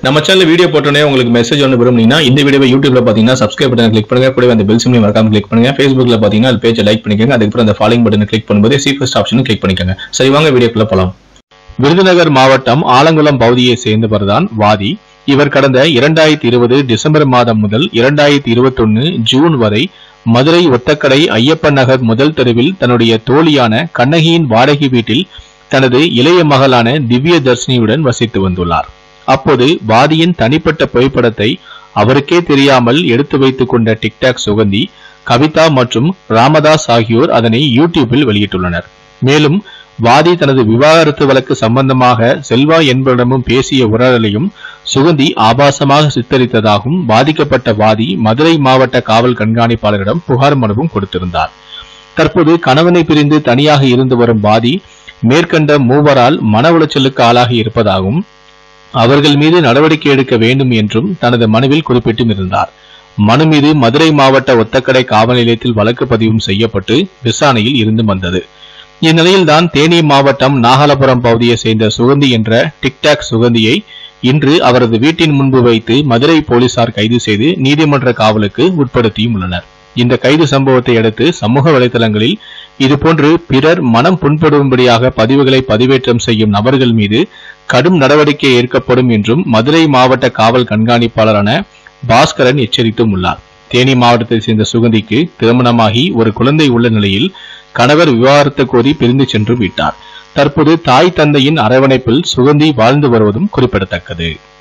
நம்ம channel video போட்டோன்னே உங்களுக்கு மெசேஜ் ஒன்று விரும்புனீங்கன்னா இந்த வீடியோவை யூடியூப்ல பார்த்தீங்கன்னா சப்ஸ்கிரைப் பட்டன் கிளிக் பண்ணுங்க கூடவே அந்த பெல் சிம்லையும் மறக்காம கிளிக் பண்ணுங்க ஃபேஸ்புக்ல பார்த்தீங்கன்னா அது பேஜை லைக் பண்ணிக்கோங்க அதுக்கப்புறம் அந்த ஃபாலோயிங் பட்டனை கிளிக் பண்ணும்போது சீஃபஸ்ட் ஆப்ஷனும் கிளிக் பண்ணிக்கோங்க சரி வாங்க வீடியோக்குள்ள போலாம் விருதுநகர் மாவட்டம் ஆலங்குளம் பகுதியை சேர்ந்தவர்தான் வாதி இவர் கடந்த இரண்டாயிரத்தி இருபது டிசம்பர் மாதம் முதல் இரண்டாயிரத்தி இருபத்தொன்னு ஜூன் வரை மதுரை ஒத்தக்கடை ஐயப்பன் நகர் முதல் தெருவில் தன்னுடைய தோழியான கண்ணகியின் வாடகை வீட்டில் தனது இளைய மகளான திவ்ய தர்ஷினியுடன் வசித்து வந்துள்ளார் அப்போது வாதியின் தனிப்பட்ட புகைப்படத்தை அவருக்கே தெரியாமல் எடுத்து வைத்துக் கொண்ட டிக்டாக் சுகந்தி கவிதா மற்றும் ராமதாஸ் ஆகியோர் அதனை யூடியூபில் வெளியிட்டுள்ளனர் மேலும் வாதி தனது விவாகரத்து வழக்கு சம்பந்தமாக செல்வா என்பவரிடமும் பேசிய உரையாடலையும் சுகந்தி ஆபாசமாக சித்தரித்ததாகவும் பாதிக்கப்பட்ட வாதி மதுரை மாவட்ட காவல் கண்காணிப்பாளரிடம் புகார் மனுவும் கொடுத்திருந்தார் தற்போது கணவனை பிரிந்து தனியாக இருந்து வரும் வாதி மேற்கண்ட மூவரால் மன உளைச்சலுக்கு ஆளாகி இருப்பதாகவும் அவர்கள் மீது நடவடிக்கை எடுக்க வேண்டும் என்றும் தனது மனுவில் குறிப்பிட்டும் இருந்தார் மனு மீது மதுரை மாவட்ட ஒத்தக்கடை காவல் நிலையத்தில் வழக்கு பதிவும் செய்யப்பட்டு விசாரணையில் இருந்து வந்தது இந்நிலையில்தான் தேனி மாவட்டம் நாகலாபுரம் பகுதியை சேர்ந்த சுகந்தி என்ற டிக்டாக் சுகந்தியை இன்று அவரது வீட்டின் முன்பு வைத்து மதுரை போலீசார் கைது செய்து நீதிமன்ற காவலுக்கு உட்படுத்தியும் உள்ளனர் இந்த கைது சம்பவத்தை அடுத்து சமூக வலைதளங்களில் இதுபோன்று பிறர் மனம் புண்படும்படியாக பதிவுகளை பதிவேற்றம் செய்யும் நபர்கள் மீது கடும் நடவடிக்கை ஏற்கப்படும் என்றும் மதுரை மாவட்ட காவல் கண்காணிப்பாளரான பாஸ்கரன் எச்சரித்தும் உள்ளார் தேனி மாவட்டத்தைச் சேர்ந்த சுகந்திக்கு திருமணமாகி ஒரு குழந்தை உள்ள நிலையில் கணவர் விவாகரத்து கோரி பிரிந்து சென்று விட்டார் தற்போது தாய் தந்தையின் அரவணைப்பில் சுகந்தி வாழ்ந்து வருவதும் குறிப்பிடத்தக்கது